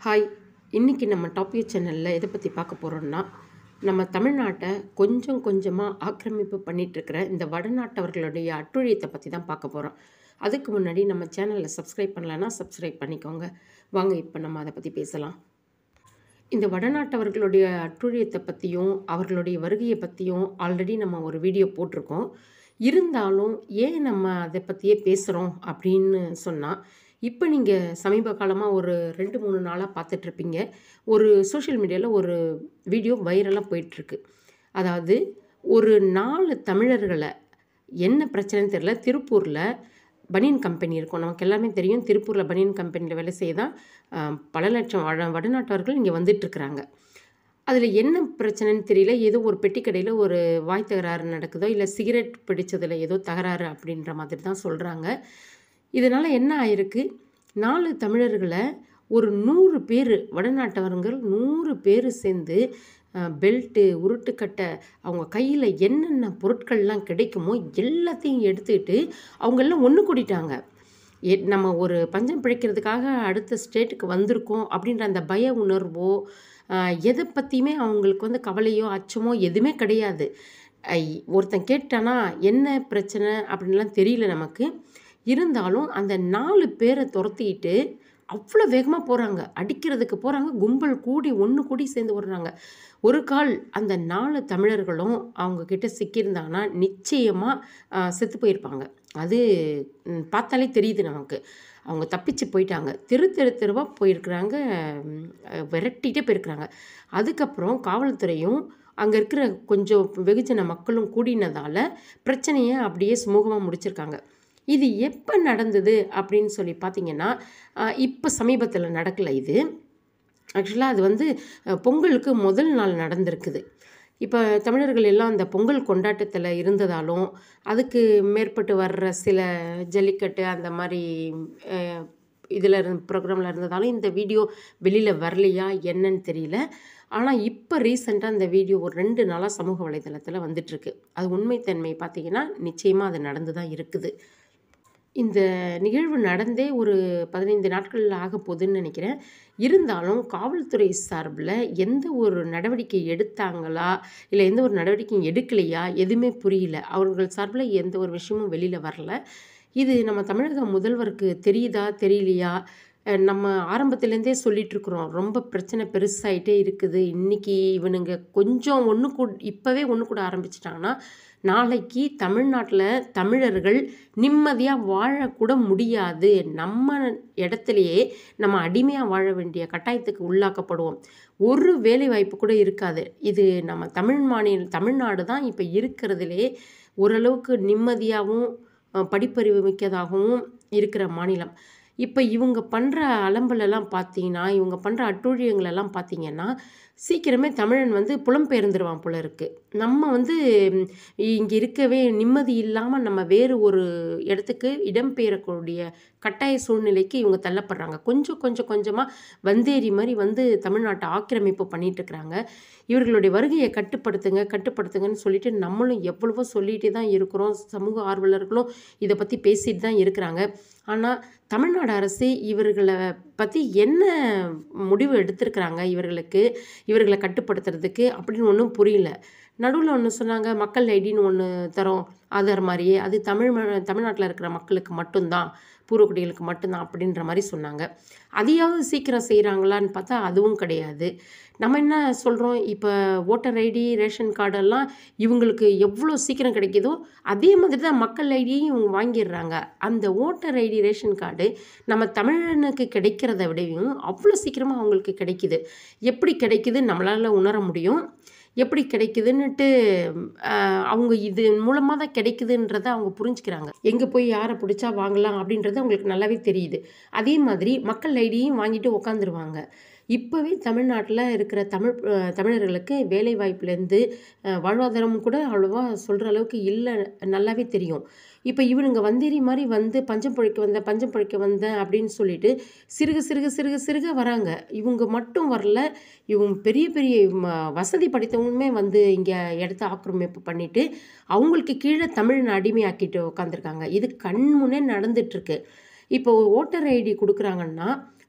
hi இன்றைக்கி நம்ம topic சேனலில் எதை பற்றி பார்க்க போகிறோம்னா நம்ம தமிழ்நாட்டை கொஞ்சம் கொஞ்சமாக ஆக்கிரமிப்பு பண்ணிகிட்ருக்கிற இந்த வடநாட்டவர்களுடைய அட்டுழியத்தை பற்றி தான் பார்க்க போகிறோம் அதுக்கு முன்னாடி நம்ம சேனலை சப்ஸ்கிரைப் பண்ணலைன்னா சப்ஸ்கிரைப் பண்ணிக்கோங்க வாங்க இப்போ நம்ம அதை பற்றி பேசலாம் இந்த வடநாட்டவர்களுடைய அட்டுழியத்தை பற்றியும் அவர்களுடைய வருகையை பற்றியும் ஆல்ரெடி நம்ம ஒரு வீடியோ போட்டிருக்கோம் இருந்தாலும் ஏன் நம்ம அதை பற்றியே பேசுகிறோம் அப்படின்னு சொன்னால் இப்போ நீங்கள் சமீப காலமாக ஒரு ரெண்டு மூணு நாளாக பார்த்துட்ருப்பீங்க ஒரு சோஷியல் மீடியாவில் ஒரு வீடியோ வைரலாக போயிட்டுருக்கு அதாவது ஒரு நாலு தமிழர்களை என்ன பிரச்சனைன்னு தெரியல திருப்பூரில் பனியன் கம்பெனி இருக்கும் நமக்கு எல்லாமே தெரியும் திருப்பூரில் பனியன் கம்பெனியில் வேலை செய்ய தான் ஆஹ், பல லட்சம் வட வடநாட்டவர்கள் இங்கே வந்துட்டுருக்குறாங்க அதில் என்ன பிரச்சனைன்னு தெரியல ஏதோ ஒரு பெட்டி கடையில் ஒரு வாய் தகராறு நடக்குதோ இல்லை சிகரெட் பிடிச்சதில் ஏதோ தகராறு அப்படின்ற மாதிரி தான் சொல்கிறாங்க இதனால் என்ன ஆயிருக்கு நாலு தமிழர்களை ஒரு நூறு பேர் வடநாட்டவர்கள் நூறு பேர் சேர்ந்து பெல்ட்டு உருட்டுக்கட்டை அவங்க கையில் என்னென்ன பொருட்கள்லாம் கிடைக்குமோ எல்லாத்தையும் எடுத்துக்கிட்டு அவங்கெல்லாம் ஒன்று கூட்டிட்டாங்க எ நம்ம ஒரு பஞ்சம் பிழைக்கிறதுக்காக அடுத்த ஸ்டேட்டுக்கு வந்திருக்கோம் அப்படின்ற அந்த பய உணர்வோ ஆஹ், எதை பற்றியுமே அவங்களுக்கு வந்து கவலையோ அச்சமோ எதுவுமே கிடையாது ஐ, ஒருத்தன் கேட்டானா என்ன பிரச்சனை அப்படின்லாம் தெரியல நமக்கு இருந்தாலும் அந்த நாலு பேரை துரத்திக்கிட்டு அவ்வளோ வேகமாக போகிறாங்க அடிக்கிறதுக்கு போகிறாங்க கும்பல் கூடி ஒன்று கூடி சேர்ந்து ஓடுறாங்க ஒரு கால் அந்த நாலு தமிழர்களும் அவங்க கிட்ட சிக்கியிருந்தாங்கன்னா நிச்சயமாக செத்து போயிருப்பாங்க அது ம், பார்த்தாலே தெரியுது நமக்கு அவங்க தப்பிச்சு போயிட்டாங்க தெரு தெரு தெருவாக போயிருக்கிறாங்க ம், அஹ், விரட்டிகிட்டே போயிருக்கிறாங்க அதுக்கப்புறம் காவல்துறையும் அங்கே இருக்கிற கொஞ்சம் வெகுஜன மக்களும் கூடினதால் பிரச்சனையை அப்படியே சுமூகமாக முடிச்சிருக்காங்க இது எப்போ நடந்தது அப்படின்னு சொல்லி பார்த்தீங்கன்னா இப்போ சமீபத்தில் நடக்கலை இது ஆக்சுவலாக அது வந்து அஹ், பொங்கலுக்கு முதல் நாள் நடந்திருக்குது இப்போ தமிழர்கள் எல்லாம் அந்த பொங்கல் கொண்டாட்டத்தில் இருந்ததாலும் அதுக்கு மேற்பட்டு வர்ற சில ஜல்லிக்கட்டு அந்த மாதிரி இதில் இருந்த ப்ரோக்ராமில் இருந்ததாலும் இந்த வீடியோ வெளியில் வரலையா என்னன்னு தெரியல ஆனால் இப்போ ரீசெண்டாக இந்த வீடியோ ஒரு ரெண்டு நாளாக சமூக வலைதளத்தில் வந்துட்டுருக்கு அது உண்மைத்தன்மை பார்த்தீங்கன்னா நிச்சயமாக அது நடந்து தான் இருக்குது இந்த நிகழ்வு நடந்தே ஒரு பதினைந்து நாட்கள் ஆக போகுதுன்னு நினைக்கிறேன் இருந்தாலும் காவல்துறை சார்பில் எந்த ஒரு நடவடிக்கை எடுத்தாங்களா இல்லை எந்த ஒரு நடவடிக்கையும் எடுக்கலையா எதுவுமே புரியல அவர்கள் சார்பில் எந்த ஒரு விஷயமும் வெளியில் வரல இது நம்ம தமிழக முதல்வருக்கு தெரியுதா தெரியலையா அஹ் நம்ம ஆரம்பத்துலேருந்தே சொல்லிட்டு இருக்கிறோம் ரொம்ப பிரச்சனை பெருசாயிட்டே இருக்குது இன்னைக்கு இவனுங்க கொஞ்சம் ஒன்று கூட இப்போவே ஒன்று கூட ஆரம்பிச்சிட்டாங்கன்னா நாளைக்கு தமிழ்நாட்டில் தமிழர்கள் நிம்மதியாக வாழக்கூட முடியாது நம்ம இடத்துலையே நம்ம அடிமையாக வாழ வேண்டிய கட்டாயத்துக்கு உள்ளாக்கப்படுவோம் ஒரு வேலை வாய்ப்பு கூட இருக்காது இது நம்ம தமிழ் மாநில தமிழ்நாடு தான் இப்போ இருக்கிறதுலே ஓரளவுக்கு நிம்மதியாகவும் அஹ், படிப்பறிவு மிக்கதாகவும் இருக்கிற மாநிலம் இப்போ இவங்க பண்ணுற அலம்பலெல்லாம் பார்த்தீங்கன்னா இவங்க பண்ணுற அட்டூழியங்களெல்லாம் பார்த்தீங்கன்னா சீக்கிரமே தமிழன் வந்து புலம்பெயர்ந்துருவான் போல இருக்கு நம்ம வந்து இங்கே இருக்கவே நிம்மதி இல்லாமல் நம்ம வேறு ஒரு இடத்துக்கு இடம்பெயரக்கூடிய கட்டாய சூழ்நிலைக்கு இவங்க தள்ளப்படுறாங்க கொஞ்சம் கொஞ்சம் கொஞ்சமாக வந்தேரி மாதிரி வந்து தமிழ்நாட்டை ஆக்கிரமிப்பு பண்ணிட்டு இருக்கிறாங்க இவர்களுடைய வருகையை கட்டுப்படுத்துங்க கட்டுப்படுத்துங்கன்னு சொல்லிட்டு நம்மளும் எவ்வளவோ சொல்லிட்டு தான் இருக்கிறோம் சமூக ஆர்வலர்களும் இதை பற்றி பேசிட்டு தான் இருக்கிறாங்க ஆனால் தமிழ்நாடு அரசு இவர்களை பற்றி என்ன முடிவு எடுத்திருக்கிறாங்க இவர்களுக்கு இவர்களை கட்டுப்படுத்துறதுக்கு அப்படின்னு ஒன்றும் புரியல நடுவில் ஒன்று சொன்னாங்க மக்கள் ஐடின்னு ஒன்று தரோம் ஆதார் மாதிரியே அது தமிழ் ம- தமிழ்நாட்டில் இருக்கிற மக்களுக்கு மட்டும்தான் பூர்வக்குடிகளுக்கு மட்டும்தான் அப்படின்ற மாதிரி சொன்னாங்க அதையாவது சீக்கிரம் செய்கிறாங்களான்னு பார்த்தா அதுவும் கிடையாது நம்ம என்ன சொல்கிறோம் இப்போ ஓட்டர் ஐடி ரேஷன் கார்டெல்லாம் இவங்களுக்கு எவ்வளோ சீக்கிரம் கிடைக்குதோ அதே மாதிரி தான் மக்கள் ஐடியும் இவங்க வாங்கிடுறாங்க அந்த ஓட்டர் ஐடி ரேஷன் கார்டு நம்ம தமிழனுக்கு கிடைக்கிறத விடவும் அவ்வளோ சீக்கிரமாக அவங்களுக்கு கிடைக்குது எப்படி கிடைக்குது நம்மளால் உணர முடியும் எப்படி கிடைக்குதுன்னுட்டு ஆஹ், அவங்க இது மூலமாக தான் கிடைக்குதுன்றதை அவங்க புரிஞ்சுக்கிறாங்க எங்கே போய் யாரை பிடிச்சா வாங்கலாம் அப்படின்றது அவங்களுக்கு நல்லாவே தெரியுது அதே மாதிரி மக்கள் ஐடியும் வாங்கிட்டு உக்காந்துருவாங்க இப்போவே தமிழ்நாட்டில் இருக்கிற தமிழ் அஹ், தமிழர்களுக்கு வேலை வாய்ப்புலேருந்து வாழ்வாதாரம் கூட அவ்வளோவா சொல்கிற அளவுக்கு இல்லை நல்லாவே தெரியும் இப்போ இவனுங்க வந்தேரி மாதிரி வந்து பஞ்சம் பிழைக்க வந்த பஞ்சம் பிழைக்க வந்தேன் அப்படின்னு சொல்லிட்டு சிறுக சிறுக சிறுக சிறுக வராங்க இவங்க மட்டும் வரல இவங்க பெரிய பெரிய ம- வசதி படைத்தவங்களுமே வந்து இங்கே இடத்த ஆக்கிரமிப்பு பண்ணிட்டு அவங்களுக்கு கீழே தமிழ் அடிமையாக்கிட்டு உட்காந்துருக்காங்க இது கண் முன்னே நடந்துட்டுருக்கு இப்போ ஓட்டர் ஐடி கொடுக்குறாங்கன்னா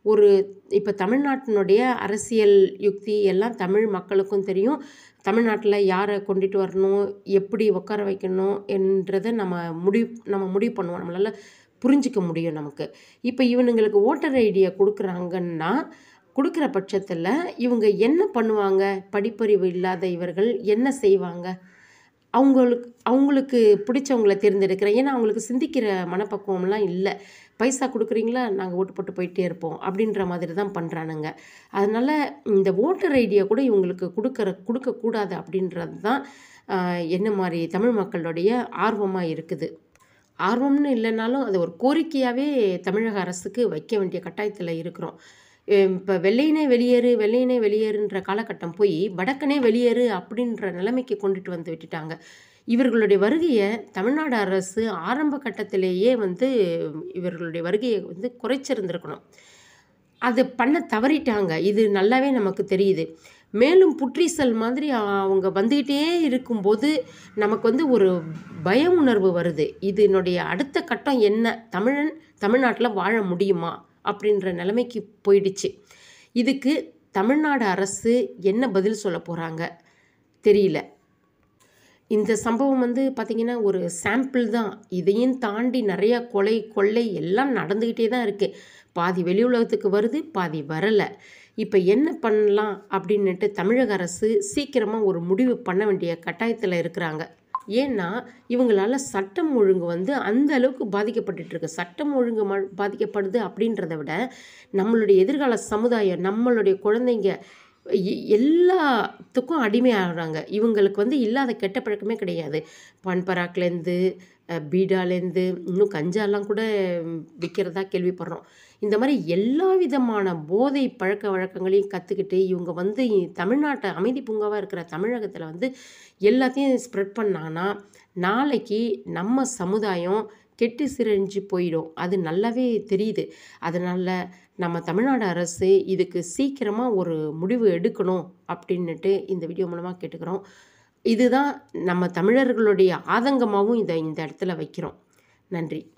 ஒரு இப்போ தமிழ்நாட்டினுடைய அரசியல் யுக்தி எல்லாம் தமிழ் மக்களுக்கும் தெரியும் தமிழ்நாட்டில் யாரை கொண்டுட்டு வரணும் எப்படி உட்கார வைக்கணும் என்றதை நம்ம முடிவு நம்ம முடிவு பண்ணுவோம் நம்மளால் புரிஞ்சிக்க முடியும் நமக்கு இப்போ இவனுங்களுக்கு ஓட்டர் ஐடியை கொடுக்குறாங்கன்னா கொடுக்குற பட்சத்தில் இவங்க என்ன பண்ணுவாங்க படிப்பறிவு இல்லாத இவர்கள் என்ன செய்வாங்க அவங்களுக்கு அவங்களுக்கு பிடிச்சவங்கள தேர்ந்தெடுக்கிறேன் ஏன்னா அவங்களுக்கு சிந்திக்கிற மனப்பக்குவம்லாம் இல்லை பைசா கொடுக்குறீங்களா நாங்கள் ஓட்டு போட்டு போயிட்டே இருப்போம் அப்படின்ற மாதிரி தான் பண்ணுறானுங்க அதனால் இந்த ஓட்டர் ஐடியா கூட இவங்களுக்கு கொடுக்குற கொடுக்கக்கூடாது அப்படின்றது தான் ஆஹ், என்ன மாதிரி தமிழ் மக்களுடைய ஆர்வமாக இருக்குது ஆர்வம்னு இல்லைனாலும் அது ஒரு கோரிக்கையாகவே தமிழக அரசுக்கு வைக்க வேண்டிய கட்டாயத்தில் இருக்கிறோம் இப்போ வெள்ளையனே வெளியேறு வெள்ளையனே வெளியேறுன்ற காலகட்டம் போய் வடக்கனே வெளியேறு அப்படின்ற நிலைமைக்கு கொண்டுட்டு வந்து விட்டுட்டாங்க இவர்களுடைய வருகையை தமிழ்நாடு அரசு ஆரம்ப கட்டத்திலேயே வந்து இவர்களுடைய வருகையை வந்து குறைச்சிருந்திருக்கணும் அது பண்ண தவறிட்டாங்க இது நல்லாவே நமக்கு தெரியுது மேலும் புற்றீசல் மாதிரி அவங்க வந்துக்கிட்டே இருக்கும்போது நமக்கு வந்து ஒரு பய உணர்வு வருது இதனுடைய அடுத்த கட்டம் என்ன தமிழன் தமிழ்நாட்டில் வாழ முடியுமா அப்படின்ற நிலைமைக்கு போயிடுச்சு இதுக்கு தமிழ்நாடு அரசு என்ன பதில் சொல்ல போகிறாங்க தெரியல இந்த சம்பவம் வந்து பார்த்திங்கன்னா ஒரு சாம்பிள் தான் இதையும் தாண்டி நிறையா கொலை கொள்ளை எல்லாம் நடந்துக்கிட்டே தான் இருக்குது பாதி வெளி உலகத்துக்கு வருது பாதி வரலை இப்போ என்ன பண்ணலாம் அப்படின்னுட்டு தமிழக அரசு சீக்கிரமாக ஒரு முடிவு பண்ண வேண்டிய கட்டாயத்தில் இருக்கிறாங்க ஏன்னா இவங்களால சட்டம் ஒழுங்கு வந்து அந்த அளவுக்கு பாதிக்கப்பட்டுட்டு இருக்கு சட்டம் ஒழுங்கு ம பாதிக்கப்படுது அப்படின்றத விட நம்மளுடைய எதிர்கால சமுதாயம் நம்மளுடைய குழந்தைங்க எ- எல்லாத்துக்கும் அடிமையாகிறாங்க இவங்களுக்கு வந்து இல்லாத கெட்ட பழக்கமே கிடையாது பான்பராக்லேருந்து பீடாலேருந்து இன்னும் கஞ்சாலாம் கூட விற்கிறதா கேள்விப்படுறோம் இந்த மாதிரி எல்லா விதமான போதை பழக்க வழக்கங்களையும் கற்றுக்கிட்டு இவங்க வந்து தமிழ்நாட்டை அமைதி பூங்காவாக இருக்கிற தமிழகத்தில் வந்து எல்லாத்தையும் ஸ்ப்ரெட் பண்ணாங்கன்னா நாளைக்கு நம்ம சமுதாயம் கெட்டு சிரஞ்சு போயிடும் அது நல்லாவே தெரியுது அதனால் நம்ம தமிழ்நாடு அரசு இதுக்கு சீக்கிரமாக ஒரு முடிவு எடுக்கணும் அப்படின்னுட்டு இந்த வீடியோ மூலமாக கேட்டுக்கிறோம் இதுதான் நம்ம தமிழர்களுடைய ஆதங்கமாகவும் இதை இந்த இடத்துல வைக்கிறோம் நன்றி